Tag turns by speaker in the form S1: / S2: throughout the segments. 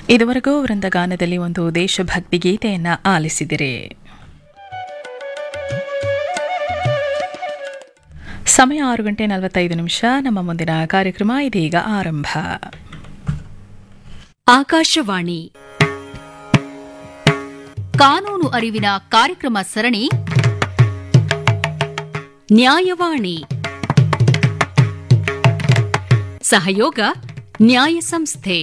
S1: ಇದುವರೆಗೂ ವೃಂದಗಾನದಲ್ಲಿ ಒಂದು ದೇಶಭಕ್ತಿ ಗೀತೆಯನ್ನ ಆಲಿಸಿದಿರಿ ಸಮಯ ಆರು ಗಂಟೆ ನಲವತ್ತೈದು ನಿಮಿಷ ನಮ್ಮ ಮುಂದಿನ ಕಾರ್ಯಕ್ರಮ ಇದೀಗ ಆರಂಭ
S2: ಆಕಾಶವಾಣಿ ಕಾನೂನು ಅರಿವಿನ ಕಾರ್ಯಕ್ರಮ ಸರಣಿ ನ್ಯಾಯವಾಣಿ ಸಹಯೋಗ ನ್ಯಾಯ ಸಂಸ್ಥೆ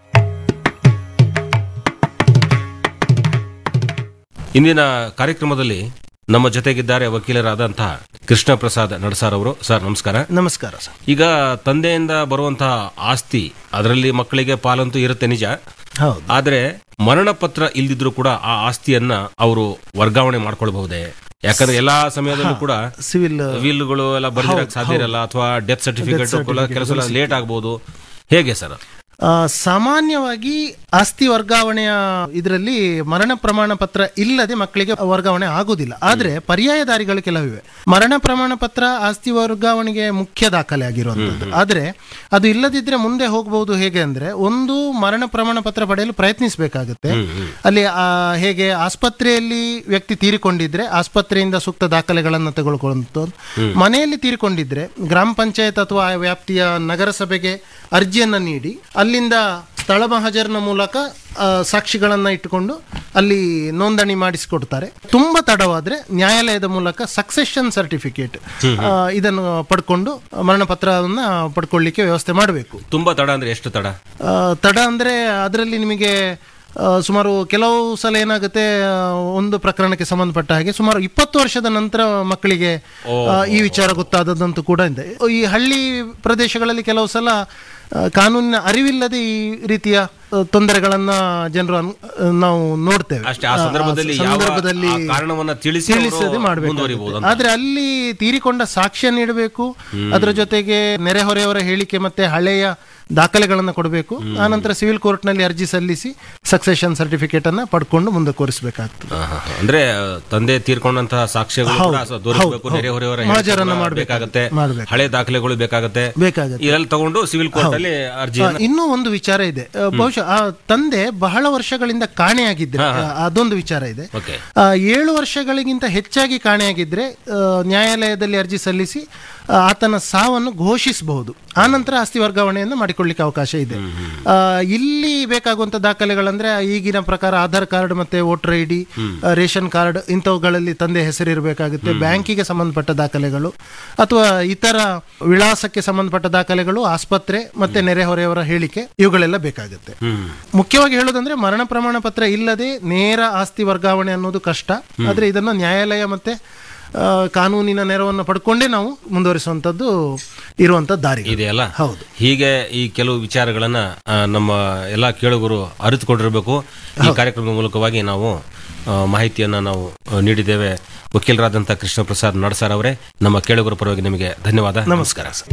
S3: ಇಂದಿನ ಕಾರ್ಯಕ್ರಮದಲ್ಲಿ ನಮ್ಮ ಜೊತೆಗಿದ್ದಾರೆ ವಕೀಲರಾದಂತಹ ಕೃಷ್ಣ ಪ್ರಸಾದ್ ನಡಸಾರ್ ಅವರು ಸರ್ ನಮಸ್ಕಾರ
S4: ನಮಸ್ಕಾರ ಸರ್
S3: ಈಗ ತಂದೆಯಿಂದ ಬರುವಂತಹ ಆಸ್ತಿ ಅದರಲ್ಲಿ ಮಕ್ಕಳಿಗೆ ಪಾಲಂತೂ ಇರುತ್ತೆ ನಿಜ
S4: ಹೌದು
S3: ಆದ್ರೆ ಮರಣ ಪತ್ರ ಇಲ್ದಿದ್ರು ಕೂಡ ಆ ಆಸ್ತಿಯನ್ನ ಅವರು ವರ್ಗಾವಣೆ ಮಾಡ್ಕೊಳ್ಬಹುದೇ ಯಾಕಂದ್ರೆ ಎಲ್ಲಾ ಸಮಯದಲ್ಲೂ ಕೂಡ
S4: ಸಿವಿಲ್
S3: ವಿಲ್ಗಳು ಎಲ್ಲ ಬರ್ದಿರಕ್ ಸಾಧ್ಯ ಇರಲ್ಲ ಅಥವಾ ಡೆತ್ ಸರ್ಟಿಫಿಕೇಟ್ ಕೆಲಸ ಲೇಟ್ ಆಗ್ಬಹುದು ಹೇಗೆ ಸರ್
S4: ಆ, ಸಾಮಾನ್ಯವಾಗಿ ಆಸ್ತಿ ವರ್ಗಾವಣೆಯ ಇದರಲ್ಲಿ ಮರಣ ಪ್ರಮಾಣ ಪತ್ರ ಇಲ್ಲದೆ ಮಕ್ಕಳಿಗೆ ವರ್ಗಾವಣೆ ಆಗುದಿಲ್ಲ ಆದ್ರೆ ಪರ್ಯಾಯ ದಾರಿಗಳು ಕೆಲವಿವೆ ಮರಣ ಪ್ರಮಾಣ ಪತ್ರ ಆಸ್ತಿ ವರ್ಗಾವಣೆಗೆ ಮುಖ್ಯ ದಾಖಲೆ ಆಗಿರುವಂತದ್ದು ಆದ್ರೆ ಅದು ಇಲ್ಲದಿದ್ರೆ ಮುಂದೆ ಹೋಗಬಹುದು ಹೇಗೆ ಅಂದ್ರೆ ಒಂದು ಮರಣ ಪ್ರಮಾಣ ಪತ್ರ ಪಡೆಯಲು ಪ್ರಯತ್ನಿಸಬೇಕಾಗುತ್ತೆ ಅಲ್ಲಿ ಆ, ಹೇಗೆ ಆಸ್ಪತ್ರೆಯಲ್ಲಿ ವ್ಯಕ್ತಿ ತೀರಿಕೊಂಡಿದ್ರೆ ಆಸ್ಪತ್ರೆಯಿಂದ ಸೂಕ್ತ ದಾಖಲೆಗಳನ್ನು ತಗೊಳ್ಕೊಂಡು ಮನೆಯಲ್ಲಿ ತೀರಿಕೊಂಡಿದ್ರೆ ಗ್ರಾಮ ಪಂಚಾಯತ್ ಅಥವಾ ಆ ವ್ಯಾಪ್ತಿಯ ನಗರಸಭೆಗೆ ಅರ್ಜಿಯನ್ನ ನೀಡಿ ಅಲ್ಲಿಂದ ಸ್ಥಳ ಮಹಜರ್ನ ಮೂಲಕ ಆ, ಸಾಕ್ಷಿಗಳನ್ನ ಇಟ್ಟುಕೊಂಡು ಅಲ್ಲಿ ನೋಂದಣಿ ಮಾಡಿಸಿಕೊಡ್ತಾರೆ ತುಂಬಾ ತಡವಾದ್ರೆ ನ್ಯಾಯಾಲಯದ ಮೂಲಕ ಸಕ್ಸೆಷನ್ ಸರ್ಟಿಫಿಕೇಟ್ ಇದನ್ನು ಪಡ್ಕೊಂಡು ಮರಣ ಪತ್ರವನ್ನ ಪಡ್ಕೊಳ್ಳಿಕ್ಕೆ ವ್ಯವಸ್ಥೆ ಮಾಡಬೇಕು
S3: ತುಂಬಾ ತಡ ಅಂದ್ರೆ ಎಷ್ಟು ತಡ
S4: ಆ, ತಡ ಅಂದ್ರೆ ಅದರಲ್ಲಿ ನಿಮಗೆ ಆ, ಸುಮಾರು ಕೆಲವು ಸಲ ಏನಾಗುತ್ತೆ ಆ, ಒಂದು ಪ್ರಕರಣಕ್ಕೆ ಸಂಬಂಧಪಟ್ಟ ಹಾಗೆ ಸುಮಾರು ಇಪ್ಪತ್ತು ವರ್ಷದ ನಂತರ ಮಕ್ಕಳಿಗೆ ಆ, ಈ ವಿಚಾರ ಗೊತ್ತಾದದಂತೂ ಕೂಡ ಇದೆ ಈ ಹಳ್ಳಿ ಪ್ರದೇಶಗಳಲ್ಲಿ ಕೆಲವು ಸಲ ಆ, ಕಾನೂನಿನ ಅರಿವಿಲ್ಲದೆ ಈ ರೀತಿಯ ಆ, ತೊಂದರೆಗಳನ್ನ ಜನರು ಅನ್- ನಾವು ನೋಡ್ತೇವೆ
S3: ಅಷ್ಟೇ ಆ ಸಂದರ್ಭದಲ್ಲಿ
S4: ಆ
S3: ಯಾವ
S4: ಸಂದರ್ಭದಲ್ಲಿ
S3: ಆ ಕಾರಣವನ್ನ ತಿಳಿಸಿ ಅವರು
S4: ತಿಳಿಸದೆ
S3: ಮುಂದುವರಿಬಹುದು
S4: ಮಾಡಬೇಕು ಆದ್ರೆ ಅಲ್ಲಿ ತೀರಿಕೊಂಡ ಸಾಕ್ಷ್ಯ ನೀಡಬೇಕು ಅದರ ಜೊತೆಗೆ ನೆರೆಹೊರೆಯವರ ಹೇಳಿಕೆ ಮತ್ತೆ ಹಳೆಯ ದಾಖಲೆಗಳನ್ನು ಕೊಡಬೇಕು ಆನಂತರ ಸಿವಿಲ್ ಕೋರ್ಟ್ ನಲ್ಲಿ ಅರ್ಜಿ ಸಲ್ಲಿಸಿ ಸಕ್ಸೆಷನ್ ಸರ್ಟಿಫಿಕೇಟ್ ಅನ್ನ ಪಡ್ಕೊಂಡು ಮುಂದೆ ಕೋರಿಸಬೇಕಾಗ್ತದೆ
S3: ಆಹಾಹಾ. ಅಂದ್ರೆ ತಂದೆ ತೀರ್ಕೊಂಡಂತಹ ಸಾಕ್ಷ್ಯಗಳು ಕೂಡ ಸ- ತೋರಿಸಬೇಕು ನೆರೆಹೊರೆಯವರ
S4: ಮಹಜರನ್ನ
S3: ಹೇಳಿಕೆಗಳು
S4: ಮಾಡ್ಬೇಕಾಗುತ್ತೆ.
S3: ಬೇಕಾಗತ್ತೆ
S4: ಮಾಡ್ಬೇಕು.
S3: ಹಳೆ ದಾಖಲೆಗಳು ಬೇಕಾಗತ್ತೆ
S4: ಬೇಕಾಗುತ್ತೆ
S3: ಇದೆಲ್ಲ ತಗೊಂಡು ಸಿವಿಲ್ ಕೋರ್ಟ್ ಅಲ್ಲಿ ಅರ್ಜಿ
S4: ಆ, ಇನ್ನೂ ಒಂದು ವಿಚಾರ ಇದೆ ಆ, ಬಹುಶಃ ಆ ತಂದೆ ಬಹಳ ವರ್ಷಗಳಿಂದ ಕಾಣೆಯಾಗಿದ್ರೆ ಆ, ಅದೊಂದು ವಿಚಾರ ಇದೆ
S3: ಓಕೆ
S4: ಆ, ಏಳು ವರ್ಷಗಳಿಗಿಂತ ಹೆಚ್ಚಾಗಿ ಕಾಣೆಯಾಗಿದ್ರೆ ಆ, ನ್ಯಾಯಾಲಯದಲ್ಲಿ ಅರ್ಜಿ ಸಲ್ಲಿಸಿ ಆ, ಆತನ ಸಾವನ್ನು ಘೋಷಿಸಬಹುದು ಆನಂತರ ಆಸ್ತಿ ವರ್ಗಾವಣೆಯನ್ನು ಮಾಡಿಕೊಳ್ಳಿಕ್ಕೆ ಅವಕಾಶ ಇದೆ ಆ, ಇಲ್ಲಿ ಬೇಕಾಗುವಂತ ದಾಖಲೆಗಳಂದ್ರೆ ಈಗಿನ ಪ್ರಕಾರ ಆಧಾರ್ ಕಾರ್ಡ್ ಮತ್ತೆ voter I D ration card ಇಂಥವುಗಳಲ್ಲಿ ತಂದೆ ಹೆಸರಿರಬೇಕಾಗುತ್ತೆ ಬ್ಯಾಂಕಿಗೆ ಸಂಬಂಧಪಟ್ಟ ದಾಖಲೆಗಳು ಅಥವಾ ಇತರ ವಿಳಾಸಕ್ಕೆ ಸಂಬಂಧಪಟ್ಟ ದಾಖಲೆಗಳು ಆಸ್ಪತ್ರೆ ಮತ್ತೆ ನೆರೆಹೊರೆಯವರ ಹೇಳಿಕೆ ಇವುಗಳೆಲ್ಲ ಬೇಕಾಗುತ್ತೆ
S3: ಹ್ಮ್
S4: ಮುಖ್ಯವಾಗಿ ಹೇಳೋದಂದ್ರೆ ಮರಣ ಪ್ರಮಾಣ ಪತ್ರ ಇಲ್ಲದೆ ನೇರ ಆಸ್ತಿ ವರ್ಗಾವಣೆ ಅನ್ನೋದು ಕಷ್ಟ ಆದ್ರೆ ಇದನ್ನು ನ್ಯಾಯಾಲಯ ಮತ್ತೆ ಆ, ಕಾನೂನಿನ ನೆರವನ್ನು ಪಡ್ಕೊಂಡೇ ನಾವು ಮುಂದುವರಿಸುವಂತದ್ದು ಇರುವಂತ ದಾರಿ
S3: ಇದೆಯಲ್ಲ
S4: ಹೌದು.
S3: ಹೀಗೆ ಈ ಕೆಲವು ವಿಚಾರಗಳನ್ನ ಆ, ನಮ್ಮ ಎಲ್ಲಾ ಕೇಳುಗರು ಅರಿತುಕೊಂಡಿರಬೇಕು ಈ ಕಾರ್ಯಕ್ರಮದ ಮೂಲಕವಾಗಿ ನಾವು ಆ, ಮಾಹಿತಿಯನ್ನ ನಾವು ಆ, ನೀಡಿದ್ದೇವೆ ವಕೀಲರಾದಂತಹ ಕೃಷ್ಣ ಪ್ರಸಾದ್ ನಡಸಾರ್ ಅವರೇ ನಮ್ಮ ಕೇಳುಗರ ಪರವಾಗಿ ನಿಮಗೆ ಧನ್ಯವಾದ
S4: ನಮಸ್ಕಾರ ಸರ್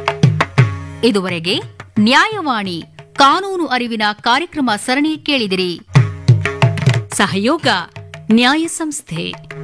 S2: ಇದುವರೆಗೆ ನ್ಯಾಯವಾಣಿ ಕಾನೂನು ಅರಿವಿನ ಕಾರ್ಯಕ್ರಮ ಸರಣಿ ಕೇಳಿದಿರಿ ಸಹಯೋಗ ನ್ಯಾಯ ಸಂಸ್ಥೆ